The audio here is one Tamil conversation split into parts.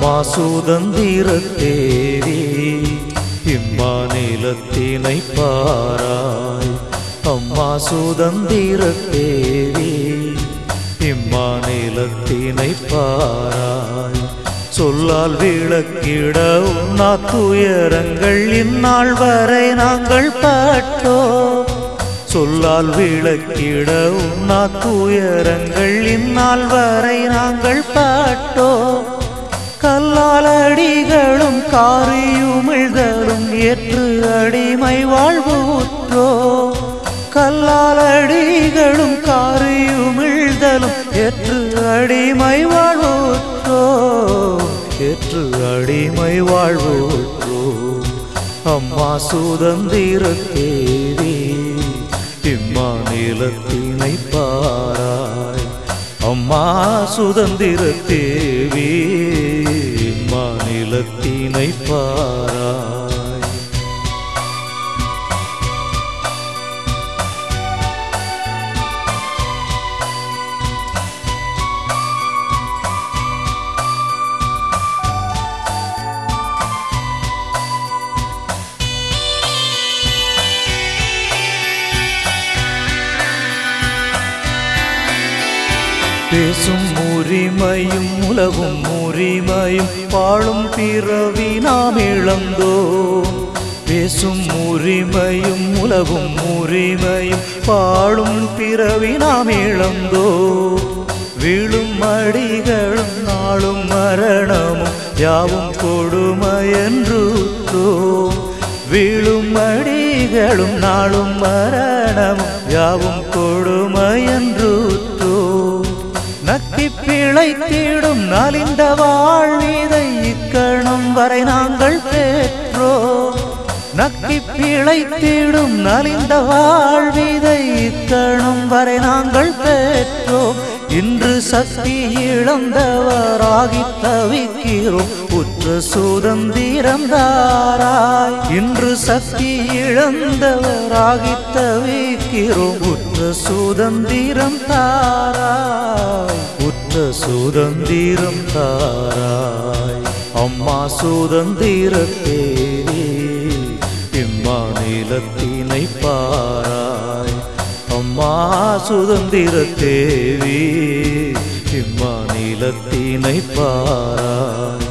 அம்மா சுதந்திர தேவி இம்மாநிலத்தினை பாராய் அம்மா சுதந்திர தேவி இம்மாநிலத்தினை பாராய் சொல்லால் விளக்கிட உண்ணா துயரங்கள் இந்நாள் வரை நாங்கள் பட்டோம் சொல்லால் விளக்கிட உண்ணா துயரங்கள் இந்நாள் வரை நாங்கள் பட்டோம் கல்லால் அடிகளும் காரியுமிழ்தலும் ஏற்று அடிமை வாழ்வுற்றோ கல்லால் அடிகளும் காரியுமிழ்தலும் ஏற்று அடிமை வாழ்வுற்றோ ஏற்று அடிமை வாழ்வுற்றோ அம்மா சுதந்திர தேவி இம்மாநிலத்தினை பாராய் அம்மா சுதந்திர தேவி இம்மாநிலத்தினை பாராய் பேசும் உரிமையும் உலகும் உரிமையும் வாழும் பிறவி நாம் இழந்தோம் பேசும் உரிமையும் உலகும் உரிமையும் வாழும் பிறவி நாம் இழந்தோம் வீழும் அடிகளும் நாளும் மரணமும் யாவும் கொடுமையன்றுற்றோம் வீழும் அடிகளும் நாளும் மரணமும் யாவும் கொடுமையன்றுற்றோம் நக்கி பிழைத்திடும் நலிந்த வாழ்விதை இக்கணம் வரை நாங்கள் பெற்றோ நக்கி பிழைத்திடும் நலிந்த வாழ்விதை இக்கணம் வரை நாங்கள் பெற்றோம் இன்று சக்தி இழந்தவராகி தவிக்கிறோம் உற்ற சுதந்திரம் தாராய் இன்று சக்தி இழந்தவராகி தவிக்கிறோம் உற்ற சுதந்திரம் தாராய் உற்ற சுதந்திரம் தாராய் அம்மா சுதந்திர தேவி இம்மாநிலத்தினை பாராய் அம்மா சுதந்திர தேவி இம்மாநிலத்தினை பாராய்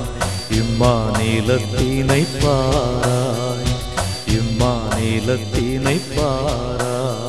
இம்மாநிலத்தினை பாராய் இம்மாநிலத்தினை பாராய்